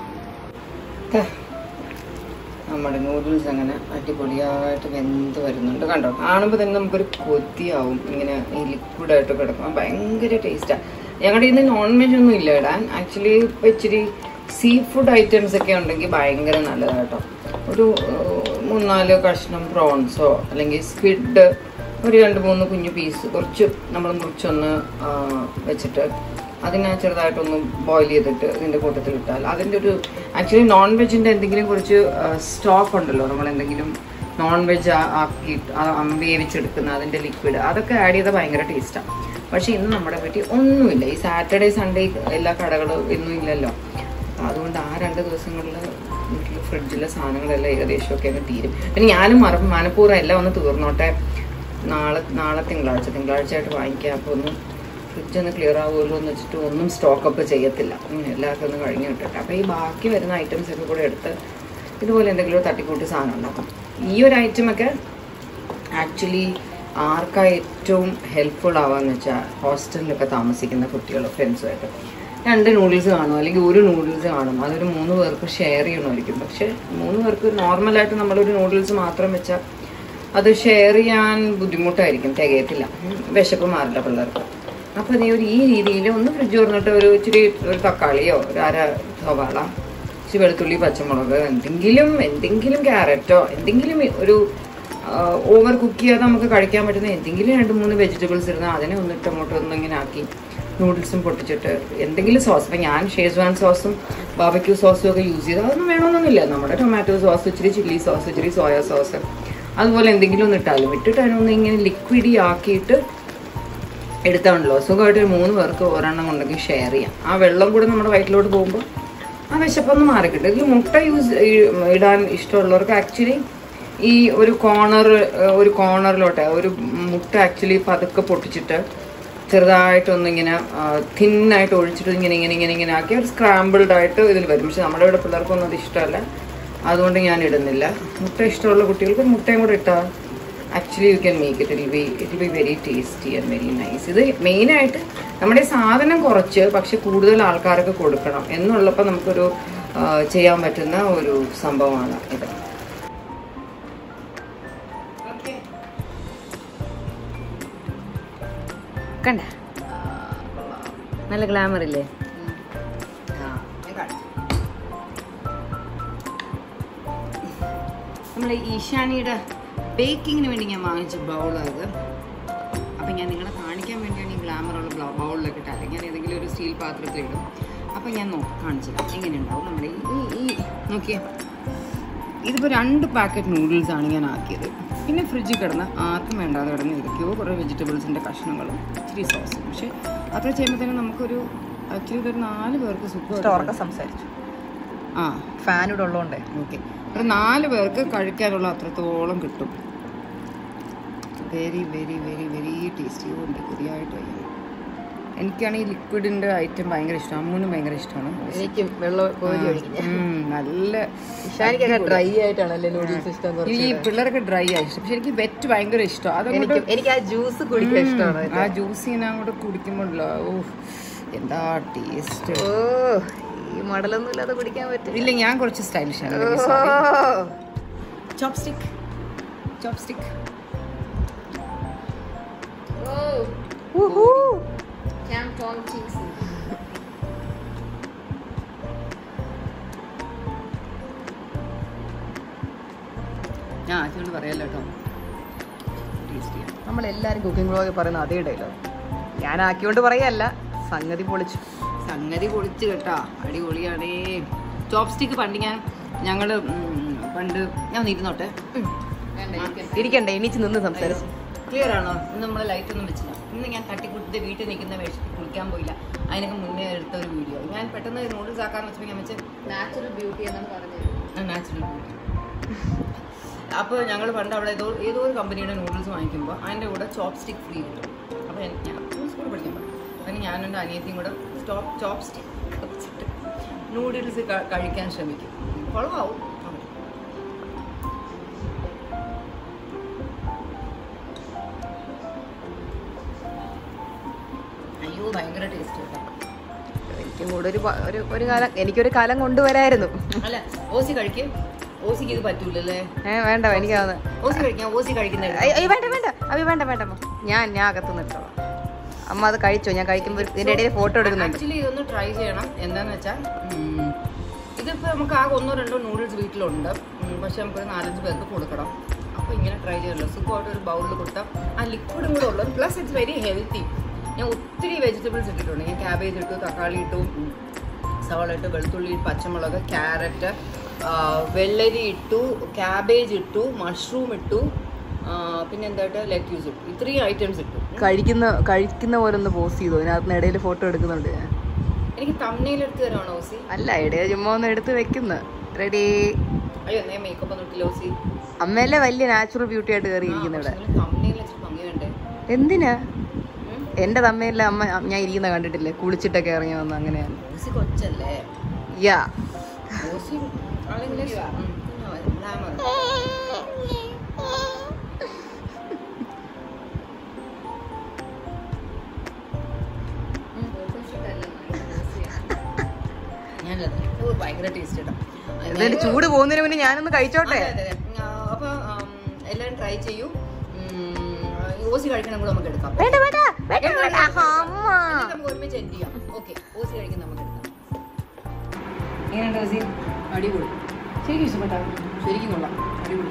നമ്മുടെ നൂഡിൽസ് അങ്ങനെ അടിപൊളിയായിട്ട് വെന്ത് വരുന്നുണ്ട് കണ്ടോ കാണുമ്പോൾ തന്നെ നമുക്കൊരു കൊതിയാവും ഇങ്ങനെ ഈ ലിക്വിഡായിട്ട് കിടക്കുമ്പോൾ ഭയങ്കര ടേസ്റ്റാണ് ഞങ്ങളുടെ ഇന്ന് നോൺ വെജ് ഒന്നും ഇല്ല ഇടാൻ ആക്ച്വലി ഇപ്പം ഇച്ചിരി സീ ഫുഡ് ഐറ്റംസ് ഒക്കെ ഉണ്ടെങ്കിൽ ഭയങ്കര നല്ലതാണ് കേട്ടോ ഒരു ഏഹ്, മൂന്നാല് കഷ്ണം പ്രോൺസോ അല്ലെങ്കിൽ സ്ക്വിഡ് ഒരു രണ്ട് മൂന്ന് കുഞ്ഞു പീസ് കുറച്ച് നമ്മൾ മുറിച്ചൊന്ന് ആ, വെച്ചിട്ട് അതിനെ ചെറുതായിട്ടൊന്ന് ബോയിൽ ചെയ്തിട്ട് ഇതിൻ്റെ കൂട്ടത്തിൽ ഇട്ടാൽ അതിൻ്റെ ഒരു ആക്ച്വലി നോൺ വെജിൻ്റെ എന്തെങ്കിലും കുറച്ച് സ്റ്റോക്ക് ഉണ്ടല്ലോ നമ്മൾ എന്തെങ്കിലും നോൺ വെജ് ആക്കി വേവിച്ചെടുക്കുന്ന അതിൻ്റെ ലിക്വിഡ് അതൊക്കെ ആഡ് ചെയ്താൽ ഭയങ്കര ടേസ്റ്റാണ് പക്ഷേ ഇന്ന് നമ്മുടെ വീട്ടിൽ ഒന്നുമില്ല ഈ സാറ്റർഡേ സൺഡേ എല്ലാ കടകളും ഇന്നും ഇല്ലല്ലോ അപ്പോൾ അതുകൊണ്ട് ആ രണ്ട് ദിവസങ്ങളിൽ വീട്ടിൽ ഫ്രിഡ്ജിലെ സാധനങ്ങളെല്ലാം ഏകദേശമൊക്കെ അങ്ങ് തീരും പിന്നെ ഞാനും മറ മനഃപൂർവ്വം എല്ലാം ഒന്ന് തീർന്നോട്ടെ നാളെ നാളെ തിങ്കളാഴ്ച തിങ്കളാഴ്ചയായിട്ട് വാങ്ങിക്കാം അപ്പോൾ ഒന്ന് ഫ്രിഡ്ജ് ഒന്ന് ക്ലിയർ ആവുമല്ലോ എന്ന് വെച്ചിട്ട് ഒന്നും സ്റ്റോക്കപ്പ് ചെയ്യത്തില്ല ഇങ്ങനെ എല്ലാവർക്കും ഒന്ന് കഴിഞ്ഞ് കിട്ടട്ടെ അപ്പോൾ ഈ ബാക്കി വരുന്ന ഐറ്റംസ് ഒക്കെ കൂടെ എടുത്ത് ഇതുപോലെ എന്തെങ്കിലും ഒരു തട്ടിക്കൂട്ടി സാധനം ഉണ്ടാക്കാം ഈ ഒരു ഐറ്റമൊക്കെ ആക്ച്വലി ആർക്കാ ഏറ്റവും ഹെൽപ്ഫുൾ ആവാന്ന് വെച്ചാൽ ഹോസ്റ്റലിലൊക്കെ താമസിക്കുന്ന കുട്ടികൾ ഫ്രണ്ട്സുമായിട്ട് രണ്ട് നൂഡിൽസ് കാണും അല്ലെങ്കിൽ ഒരു നൂഡിൽസ് കാണും അതൊരു മൂന്ന് പേർക്ക് ഷെയർ ചെയ്യണമായിരിക്കും പക്ഷെ മൂന്ന് പേർക്ക് നോർമലായിട്ട് നമ്മളൊരു നൂഡിൽസ് മാത്രം വെച്ചാൽ അത് ഷെയർ ചെയ്യാൻ ബുദ്ധിമുട്ടായിരിക്കും തികയത്തില്ല ഉം, വിശപ്പ് മാറില്ല പിള്ളേർക്ക് അപ്പോൾ നീ ഒരു ഈ രീതിയിൽ ഒന്ന് ഫ്രിഡ്ജ് തുറന്നിട്ട് ഒരു ഇച്ചിരി ഒരു തക്കാളിയോ ഒരു അര സവാള ഇച്ചിരി വെളുത്തുള്ളി പച്ചമുളക് എന്തെങ്കിലും എന്തെങ്കിലും ക്യാരറ്റോ എന്തെങ്കിലും ഒരു ഓവർ കുക്ക് ചെയ്യാതെ നമുക്ക് കഴിക്കാൻ പറ്റുന്ന എന്തെങ്കിലും രണ്ട് മൂന്ന് വെജിറ്റബിൾസ് ഇരുന്ന് അതിനെ ഒന്ന് ടൊമാറ്റോ ഒന്നും ഇങ്ങനെ ആക്കി നൂഡിൽസും പൊട്ടിച്ചിട്ട് എന്തെങ്കിലും സോസ് ഇപ്പം ഞാൻ ഷേസ്വാൻ സോസും ബാബക്യൂ സോസും ഒക്കെ യൂസ് ചെയ്ത് അതൊന്നും വേണമെന്നൊന്നുമില്ല നമ്മുടെ ടൊമാറ്റോ സോസ് ഇച്ചിരി ചില്ലി സോസ് ഇച്ചിരി സോയ സോസ് അതുപോലെ എന്തെങ്കിലും ഒന്ന് ഇട്ടാലും ഇട്ടിട്ട് അതിനൊന്ന് ഇങ്ങനെ ലിക്വിഡി ആക്കിയിട്ട് എടുത്താണല്ലോ സുഖമായിട്ട് ഒരു മൂന്ന് പേർക്ക് ഒരെണ്ണം ഉണ്ടെങ്കിൽ ഷെയർ ചെയ്യാം ആ വെള്ളം കൂടെ നമ്മുടെ വയറ്റിലോട്ട് പോകുമ്പോൾ ആ വിശപ്പൊന്ന് മാറിക്കിട്ടും ഇതിൽ മുട്ട യൂസ് ഇടാൻ ഇഷ്ടമുള്ളവർക്ക് ആക്ച്വലി ഈ ഒരു കോർണർ ഒരു കോർണറിലോട്ട് ഒരു മുട്ട ആക്ച്വലി പതുക്കെ പൊട്ടിച്ചിട്ട് ചെറുതായിട്ടൊന്ന് ഇങ്ങനെ തിന്നായിട്ട് ഒഴിച്ചിട്ട് ഇങ്ങനെ ഇങ്ങനെ ഇങ്ങനെ ഇങ്ങനെ ആക്കി ഒരു സ്ക്രാമ്പിൾഡ് ആയിട്ട് ഇതിൽ വരും പക്ഷെ നമ്മുടെ ഇവിടെ പിള്ളേർക്കൊന്നും അത് ഇഷ്ടമല്ല അതുകൊണ്ട് ഞാൻ ഇടുന്നില്ല മുട്ട ഇഷ്ടമുള്ള കുട്ടികൾക്ക് മുട്ടയും കൂടെ ഇട്ടാൽ actually you can make it ill be it be very tasty and very nice ഇത് മെയിനായിട്ട് നമ്മുടെ ഈ സാധനം കുറച്ച് പക്ഷെ കൂടുതൽ ആൾക്കാർക്ക് കൊടുക്കണം എന്നുള്ളപ്പോൾ നമുക്കൊരു ആ, ചെയ്യാൻ പറ്റുന്ന ഒരു സംഭവമാണ് ഇത് കണ്ട നല്ല ഗ്ലാമർ ഇല്ലേ നമ്മളെ ഈശാനിയുടെ ബേക്കിങ്ങിന് വേണ്ടി ഞാൻ വാങ്ങിച്ച ബൗളായത് അപ്പം ഞാൻ നിങ്ങളെ കാണിക്കാൻ വേണ്ടിയാണ് ഈ ഗ്ലാമറുള്ള ബൗളിലൊക്കെ ഇട്ട് അല്ലെങ്കിൽ ഞാൻ ഏതെങ്കിലും ഒരു സ്റ്റീൽ പാത്രത്തിൽ ഇടും അപ്പം ഞാൻ നോ കാണിച്ചു തരാം എങ്ങനെ ഉണ്ടാവും നമ്മുടെ ഈ ഈ നോക്കിയേ ഇതിപ്പോൾ രണ്ട് പാക്കറ്റ് നൂഡിൽസ് ആണ് ഞാൻ ആക്കിയത് പിന്നെ ഫ്രിഡ്ജിൽ കിടന്ന് ആർക്കും വേണ്ടാതെ കിടന്ന് ഇരിക്കുമോ കുറേ വെജിറ്റബിൾസിൻ്റെ കഷ്ണങ്ങളും ഇച്ചിരി സോസും പക്ഷേ അത്ര ചെയ്യുമ്പോഴത്തേനും നമുക്കൊരു ആക്ച്വലി ഇതൊരു നാല് പേർക്ക് സുഖം ഉറക്കം സംസാരിച്ചു ആ ഫാൻ ഇവിടെ ഉള്ളതുകൊണ്ടേ ഓക്കെ ഒരു നാല് പേർക്ക് കഴിക്കാനുള്ള അത്രത്തോളം കിട്ടും very very very very tasty ഉണ്ട് പുതിയതായിട്ട് വയ്യ എനിക്കാണ് ഈ ലിക്വിഡിൻ്റെ ഐറ്റം ഭയങ്കര ഇഷ്ടം അമ്മൂനും ഭയങ്കര ഇഷ്ടമാണ് എനിക്ക് വെള്ളം കോരി ഒഴിക്കും ഉം, നല്ല ഇഷാനിക്കൊക്കെ ഡ്രൈ ആയിട്ടാണല്ലേ നൂഡിൽസ് ഇഷ്ടം കുറച്ച് ഈ പിള്ളേർക്ക് ഡ്രൈ ആയി ഇഷ്ടം പക്ഷെ എനിക്ക് വെറ്റ് ഭയങ്കര ഇഷ്ടം അതങ്ങോട്ട് എനിക്ക് എനിക്ക് ആ ജ്യൂസ് കുടിക്കാൻ ഇഷ്ടമാണ് ആ ജ്യൂസ് ഇങ്ങനെ അങ്ങോട്ട് കുടിക്കുമ്പോഴല്ലോ ഓ എന്താ ടേസ്റ്റ് ഓ ഈ മടലൊന്നും ഇല്ലാതെ കുടിക്കാൻ പറ്റും ഇല്ല ഞാൻ കുറച്ച് സ്റ്റൈലിഷ് ആണ് ചോപ്സ്റ്റിക് ചോപ്സ്റ്റിക് ഞാൻ ആദ്യം പറയാലോ കേട്ടോ ടേസ്റ്റിയാണ് നമ്മൾ എല്ലാരും കുക്കിംഗ് വ്ളോഗ് പറയുന്ന അതേ ഡയലോഗ് ഞാൻ ആക്കിയോണ്ട് പറയല്ല സംഗതി പൊളിച്ചു സംഗതി പൊളിച്ച് കേട്ടാ അടിപൊളിയാണേ ചോപ്സ്റ്റിക്ക് പണ്ട് ഞാൻ ഞങ്ങള് ഉം, പണ്ട് ഞാൻ ഒന്ന് ഇരുന്നോട്ടെ ഇരിക്കണ്ടേ എണീച്ച് നിന്ന് സംസാരിച്ചു ക്ലിയർ ആണോ ഇന്ന് നമ്മളെ ലൈറ്റ് ഒന്നും വെച്ചില്ല ഇന്ന് ഞാൻ തട്ടിക്കുട്ടിന്റെ വീട്ടിൽ നിൽക്കുന്ന വേഷ കുളിക്കാൻ പോയില്ല അതിനൊക്കെ മുന്നേ എടുത്ത ഒരു വീഡിയോ ഞാൻ പെട്ടെന്ന് നൂഡിൽസ് ആക്കാന്ന് വെച്ചപ്പോൾ ഞാൻ വെച്ച് നാച്ചുറൽ ബ്യൂട്ടി എന്നാണ് പറഞ്ഞത് നാച്ചുറൽ ബ്യൂട്ടി അപ്പോൾ ഞങ്ങൾ പണ്ട് അവിടെ ഏതോ ഏതോ ഒരു കമ്പനിയുടെ നൂഡിൽസ് വാങ്ങിക്കുമ്പോൾ അതിൻ്റെ കൂടെ ചോപ്പ് സ്റ്റിക്ക് ഫ്രീ കിട്ടും അപ്പോൾ ഞാൻ സ്കൂളിൽ പഠിക്കാൻ പോകും അതിന് ഞാനും എൻ്റെ അനിയത്തിയും കൂടെ സ്റ്റോപ്പ് ചോപ്പ് സ്റ്റിക്ക് വെച്ചിട്ട് നൂഡിൽസ് കഴിക്കാൻ ശ്രമിക്കും കുളമാവും അവിടെ. അയ്യോ ഭയങ്കര ടേസ്റ്റ് കേട്ടോ എനിക്കും കൂടെ ഒരു പ- ഒരു ഒരു കാലം എനിക്കൊരു കാലം കൊണ്ടുവരായിരുന്നു അല്ല ഓസി കഴിക്കും ഓസിക്ക് ഇത് പറ്റൂലല്ലേ ഏ വേണ്ട എനിക്കത് ഓസി കഴിക്കാം ഓസി കഴിക്കുന്ന അയ്യോ വേണ്ട വേണ്ട അയ്യോ വേണ്ട വേണ്ട അമ്മ. ഞാൻ ഞാൻ അകത്ത് നിട്ടോളാം അമ്മ അത് കഴിച്ചോ ഞാൻ കഴിക്കുമ്പോൾ ഇതിന്റെ ഇടയിൽ ഫോട്ടോ എടുക്കുന്നുണ്ട് ആക്ച്വലി ഇതൊന്ന് ട്രൈ ചെയ്യണം എന്താന്ന് വെച്ചാൽ ഉം, ഇതിപ്പോ നമുക്ക് ആകെ ഒന്നോ രണ്ടോ നൂഡിൽസ് വീട്ടിലുണ്ട് ഉം, പക്ഷെ നമുക്കൊരു നാലഞ്ച് പേർക്ക് കൊടുക്കണം അപ്പൊ ഇങ്ങനെ ട്രൈ ചെയ്യല്ലോ സുഖമായിട്ട് ഒരു ബൗളിൽ കൊടുത്താൽ ആ ലിക്വിഡും കൂടെ ഉള്ളത് പ്ലസ് ഇറ്റ്സ് വെരി ഹെൽത്തി ഞാൻ ഒത്തിരി വെജിറ്റബിൾസ് ഇട്ടിട്ടുണ്ട് ഞാൻ ക്യാബേജ് ഇട്ടു തക്കാളി ഇട്ടു ഉം, സവാള ഇട്ടു വെളുത്തുള്ളി പച്ചമുളക് ക്യാരറ്റ് വെള്ളരി ഇട്ടു ക്യാബേജ് ഇട്ടു മഷ്റൂം ഇട്ടു ആ, പിന്നെ എന്തായിട്ട് ലെറ്റ്യൂസ് ഇട്ടു ഇത്രയും ഐറ്റംസ് ഇട്ടു കഴിക്കുന്ന കഴിക്കുന്ന പോലെ ഒന്ന് പോസ്റ്റ് ചെയ്തു അതിനകത്ത് ഇടയിൽ ഫോട്ടോ എടുക്കുന്നുണ്ട് ഞാൻ എനിക്ക് തമ്മനയിൽ എടുത്ത് തരാണോ ഓസി അല്ല ഇടയിൽ ചുമ്മാ ഒന്ന് എടുത്ത് വെക്കുന്നു റെഡി അയ്യോ ഞാൻ മേക്കപ്പ് ഒന്നും ഇട്ടില്ല ഓസി അമ്മയല്ലേ വലിയ നാച്ചുറൽ ബ്യൂട്ടി ആയിട്ട് കയറിയിരിക്കുന്ന ഇവിടെ തമ്മനയിൽ വെച്ച് ഭംഗി വേണ്ടേ എന്തിനാ ഉം? എന്റെ തമ്മയല്ല അമ്മ ഞാൻ ഇരിക്കുന്ന കണ്ടിട്ടില്ലേ കുളിച്ചിട്ടൊക്കെ ഇറങ്ങി വന്ന അങ്ങനെയാണ് ഓസി കൊച്ചല്ലേ യാ ഓസി ആളിങ്ങനെ ഉം, ആ, glamour. ഞാനല്ല ഓ, ഭയങ്കര ടേസ്റ്റ് കേട്ടോ എന്നിട്ട് ചൂട് പോകുന്നതിന് മുന്നേ ഞാനൊന്ന് കഴിച്ചോട്ടെ അതെ, അതെ, അതെ. ആ, അപ്പൊ ആം, എല്ലാരും ട്രൈ ചെയ്യൂ ഉം, ഈ ഓസി കഴിക്കണം കൂടെ നമുക്ക് എടുക്കാം വേണ്ട വേണ്ട വേണ്ട വേണ്ട അമ്മ എന്നിട്ട് നമുക്ക് ഒരുമിച്ച് എൻഡ് ചെയ്യാം ഓക്കെ ഓസി കഴിക്കുന്ന നമുക്ക് എടുക്കാം എങ്ങനെയുണ്ട് ഓസി അടിപൊളി ശരിക്കും ഇഷ്ടപ്പെട്ടോ ശരിക്കും കൊള്ളാം അടിപൊളി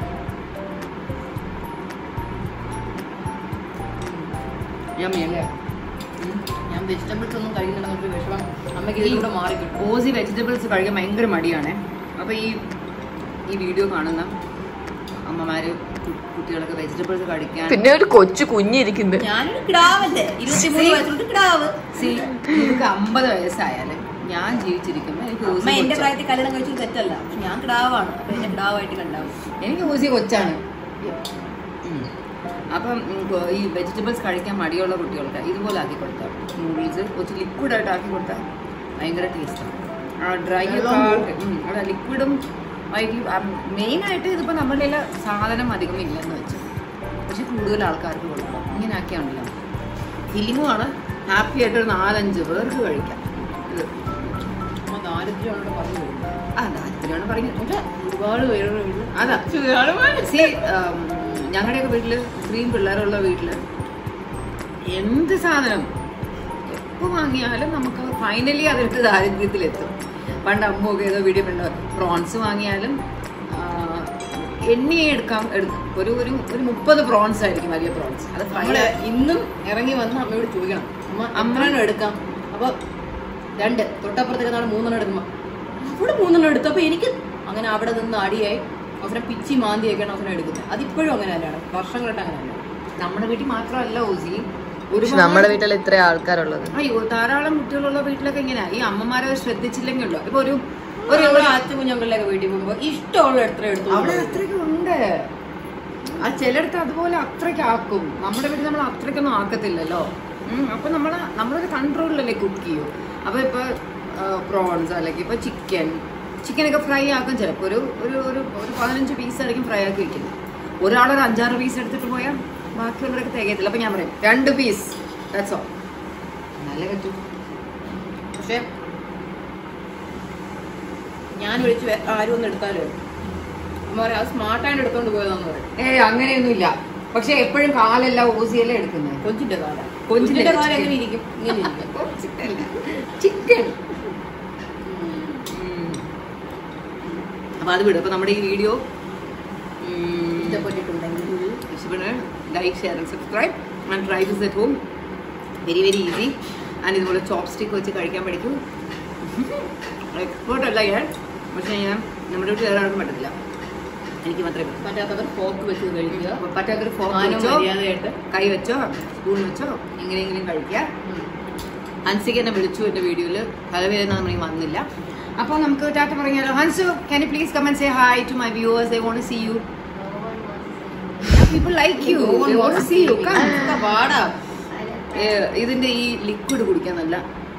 ഞാൻ അല്ലേ ഞാൻ വെജിറ്റബിൾസ് ഒന്നും കഴിക്കുന്നുണ്ടെന്നൊരു വിഷമം അമ്മയ്ക്ക് ഇതിലൂടെ മാറി കിട്ടും ഓസി വെജിറ്റബിൾസ് കഴിക്കാൻ ഭയങ്കര മടിയാണ് അപ്പോൾ ഈ ഈ വീഡിയോ കാണുന്ന അമ്മമാര് കു- കുട്ടികളൊക്കെ വെജിറ്റബിൾസ് കഴിക്കാൻ പിന്നെ ഒരു കൊച്ചു കുഞ്ഞിരിക്കുന്നത് ഞാനൊരു കിടാവല്ലേ ഇരുപത്തിമൂന്ന് വയസ്സുള്ള കിടാവ് നിങ്ങൾക്ക് അമ്പത് വയസ്സായാലും ഞാൻ ജീവിച്ചിരിക്കുമ്പോൾ എനിക്ക് എനിക്ക് അമ്മ ഓസി എന്റെ കൊച്ചാ. പ്രായത്തിൽ കല്യാണം കഴിച്ചത് തെറ്റല്ല പക്ഷെ ഞാൻ കിടാവാണ് അപ്പൊ എന്നെ കിടാവായിട്ട് കണ്ടാവും എനിക്ക് ഓസി കൊച്ചാണ് ഉം. അപ്പം ഉം, കൊ- ഈ വെജിറ്റബിൾസ് കഴിക്കാൻ മടിയുള്ള കുട്ടികൾക്ക് ഇതുപോലെ ആക്കി കൊടുത്താൽ നൂഡിൽസ് കുറച്ച് ലിക്വിഡായിട്ട് ആക്കി കൊടുത്താൽ ഭയങ്കര ടേസ്റ്റാണ് ഡ്രൈ അവിടെ ലിക്വിഡും വൈകി മെയിനായിട്ട് ഇതിപ്പോൾ നമ്മുടെ കയ്യിൽ സാധനം അധികം ഇല്ലെന്ന് വെച്ചു പക്ഷെ കൂടുതൽ ആൾക്കാർക്ക് കൊടുക്കണം ഇങ്ങനെ ആക്കിയാണല്ലോ ഫിലിമുമാണ് ഹാപ്പി ആയിട്ട് ഒരു നാലഞ്ച് പേർക്ക് കഴിക്കാം ഇത് അമ്മ ദാരിദ്ര്യമാണോട് പറഞ്ഞു ആ ദാരിദ്ര്യമാണ് പറയുന്നത് ഒരുപാട് പേരുണ്ട് അതാ See, um, ഞങ്ങളുടെയൊക്കെ വീട്ടില് ഇത്രയും പിള്ളേരുള്ള വീട്ടില് എന്ത് സാധനം എപ്പോ വാങ്ങിയാലും നമുക്ക് ഫൈനലി അതിട്ട് ദാരിദ്ര്യത്തിലെത്തും പണ്ട് അമ്മയൊക്കെ ഏതോ വീഡിയോ കണ്ടു പ്രോൺസ് വാങ്ങിയാലും ആ, എണ്ണി എടുക്കാം എടുക്കും ഒരു ഒരു ഒരു മുപ്പത് പ്രോൺസ് ആയിരിക്കും വലിയ പ്രോൺസ് അത് ഫ്രൈ നമ്മള് ഇന്നും ഇറങ്ങി വന്ന് അമ്മയോട് ചോദിക്കണം അമ്മ അമ്മേണ്ണം എടുക്കാം അപ്പൊ രണ്ട് തൊട്ടപ്പുറത്തേക്ക് നാളെ മൂന്നെണ്ണം എടുക്കുമ്പോ അവിടെ മൂന്നെണ്ണം എടുത്തു അപ്പൊ എനിക്ക് അങ്ങനെ അവിടെ നിന്ന് അടിയായി അവസരം പിച്ചി മാന്തിയൊക്കെയാണ് അവസരം എടുക്കുന്നത് അതിപ്പോഴും അങ്ങനെ തന്നെയാണ് വർഷങ്ങളായിട്ട് അങ്ങനെ തന്നെയാണ് നമ്മുടെ വീട്ടിൽ മാത്രമല്ല ഓസി പക്ഷെ നമ്മുടെ വീട്ടിൽ ഇത്ര ആൾക്കാരുള്ളത് അയ്യോ ധാരാളം കുട്ടികളുള്ള വീട്ടിലൊക്കെ ഇങ്ങനെയാ ഈ അമ്മമാരെ ശ്രദ്ധിച്ചില്ലെങ്കിൽ ഉള്ളു ഇപ്പൊ ഒരു ഒരു നമ്മളെ അച്ഛൻ കുഞ്ഞുങ്ങളിലൊക്കെ വീട്ടിൽ പോകുമ്പോ ഇഷ്ടമുള്ള എത്ര എടുത്തു അവിടെ അത്രയ്ക്ക് ഉണ്ട് ആ ചിലടത്ത് അതുപോലെ അത്രയ്ക്ക് ആക്കും നമ്മുടെ വീട്ടിൽ നമ്മൾ അത്രയ്ക്കൊന്നും ആക്കത്തില്ലല്ലോ ഉം, അപ്പൊ നമ്മള് നമ്മളൊരു കൺട്രോളിലല്ലേ കുക്ക് ചെയ്യൂ അപ്പൊ ഇപ്പൊ പ്രോൺസ് അല്ലെങ്കിൽ ഇപ്പൊ ചിക്കൻ ചിക്കനൊക്കെ ഫ്രൈ ആക്കും ചിലപ്പോൾ ഒരു ഒരു ഒരു ഒരു പതിനഞ്ച് പീസ് ആയിരിക്കും ഫ്രൈ ആക്കി വെക്കുന്നത് ഒരാളൊരു അഞ്ചാറ് പീസ് എടുത്തിട്ട് പോയാൽ ബാക്കിയുള്ളവരൊക്കെ തികയത്തില്ല അപ്പൊ ഞാൻ പറയും രണ്ട് പീസ് ദാറ്റ്സ് ഓൾ നല്ല പറ്റും പക്ഷെ ഞാൻ വിളിച്ച് വേ- ആരും ഒന്ന് എടുത്താലോ അമ്മ പറയാം അത് സ്മാർട്ടായിട്ട് എടുത്തോണ്ട് പോയതാന്ന് പറയും ഏ അങ്ങനെയൊന്നുമില്ല പക്ഷെ എപ്പോഴും കാലല്ല ഓസിയല്ലേ എടുക്കുന്നത് കൊഞ്ചിന്റെ കാല കൊഞ്ചിന്റെ കൊഞ്ചിന്റെ കാലം chicken. എങ്ങനെ ഇരിക്കും ഇങ്ങനെ ഇരിക്കും ചിക്കൻ അപ്പൊ അത് വിടും അപ്പൊ നമ്മുടെ ഈ വീഡിയോ ഇഷ്ടപ്പെട്ടിട്ടുണ്ടെങ്കിൽ ഇഷ്ടപ്പെട്ട് like share and subscribe and try this at home very very easy and ഇതുപോലെ ചോപ്പ് സ്റ്റിക്ക് വെച്ച് കഴിക്കാൻ പഠിക്കൂ എക്സ്പേർട്ട് അല്ല ഞാൻ പക്ഷേ ഞാൻ നമ്മുടെ വീട്ടിൽ വേറെ ആർക്കും പറ്റത്തില്ല എനിക്ക് മാത്രമേ പറ്റൂ പറ്റാത്തവർ ഫോക്ക് വെച്ച് കഴിക്കുക അപ്പൊ പറ്റാത്തൊരു ഫോൺ മാനം വെച്ചോ മര്യാദയായിട്ട് കൈ വെച്ചോ സ്പൂൺ വെച്ചോ എങ്ങനെയെങ്കിലും കഴിക്കുക ഹൻസിക്ക് എന്നെ വിളിച്ചു എന്റെ വീഡിയോയിൽ പല പേരൊന്നും നമ്മൾ വന്നില്ല അപ്പോൾ നമുക്ക് ടാറ്റ പറഞ്ഞാലോ Hansu can you please come on say hi to my viewers they won't see you people like you they won't see you പാടാ ഇതിന്റെ ഈ ലിക്വിഡ് കുടിക്കാൻ നല്ല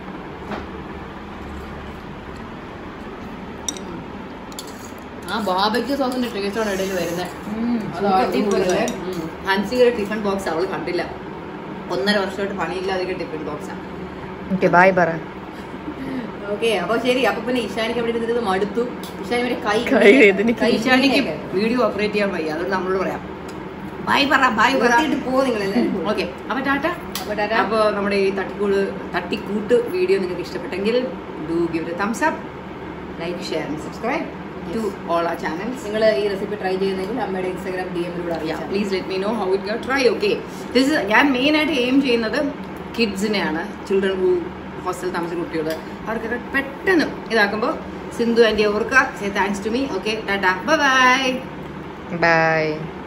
ആ ബാബയ്ക്ക് സോസിന്റെ ടേസ്റ്റാണ് ഇടയിൽ വരുന്നത് അത് അടിപൊളിയല്ലേ? ഉം. ഹൻസിയുടെ ടിഫിൻ ബോക്സ് അവൾ കണ്ടില്ല ഒന്നര വർഷമായിട്ട് പണിയില്ലാതെ ടിഫിൻ ബോക്സാണ് ഓക്കെ ബായ് പറ ഓക്കെ അപ്പൊ ശരി അപ്പൊ പിന്നെ ഇഷാനിക്ക് അവിടെ ഇരുന്നിട്ട് മടുത്തു ഇഷാനി വരെ കൈ കൈ വേദനിക്കും. കൈ ഈശാനിക്ക് ഇഷാനിക്ക് വീഡിയോ ഓപ്പറേറ്റ് ചെയ്യാൻ വയ്യ അതുകൊണ്ട് നമ്മളോട് പറയാം ബൈ പറ ബൈ പറ നിർത്തിയിട്ട് പോ നിങ്ങളെല്ലാവരും ഓക്കെ അപ്പൊ ടാറ്റ അപ്പൊ ടാറ്റാ. അപ്പൊ നമ്മുടെ ഈ തട്ടിക്കൂട് തട്ടിക്കൂട്ട് വീഡിയോ നിങ്ങൾക്ക് ഇഷ്ടപ്പെട്ടെങ്കിൽ do give thumbs up like share and subscribe to all our channels നിങ്ങൾ ഈ റെസിപ്പി ട്രൈ ചെയ്യുന്നെങ്കിൽ അമ്മയുടെ ഇൻസ്റ്റാഗ്രാം ഡി എമ്മിലൂടെ അറിയാം please let me know how it you try okay this ഞാൻ മെയിൻ ആയിട്ട് എയിം ചെയ്യുന്നത് കിഡ്സിനെയാണ് ചിൽഡ്രൻ ഹൂ ഹോസ്റ്റൽ താമസിക്കുന്ന കുട്ടികൾ അവർക്കൊക്കെ പെട്ടെന്ന് ഇതാക്കുമ്പോൾ സിന്ധു ആൻറ്റി ഓർക്കുക say thanks to me okay tata bye by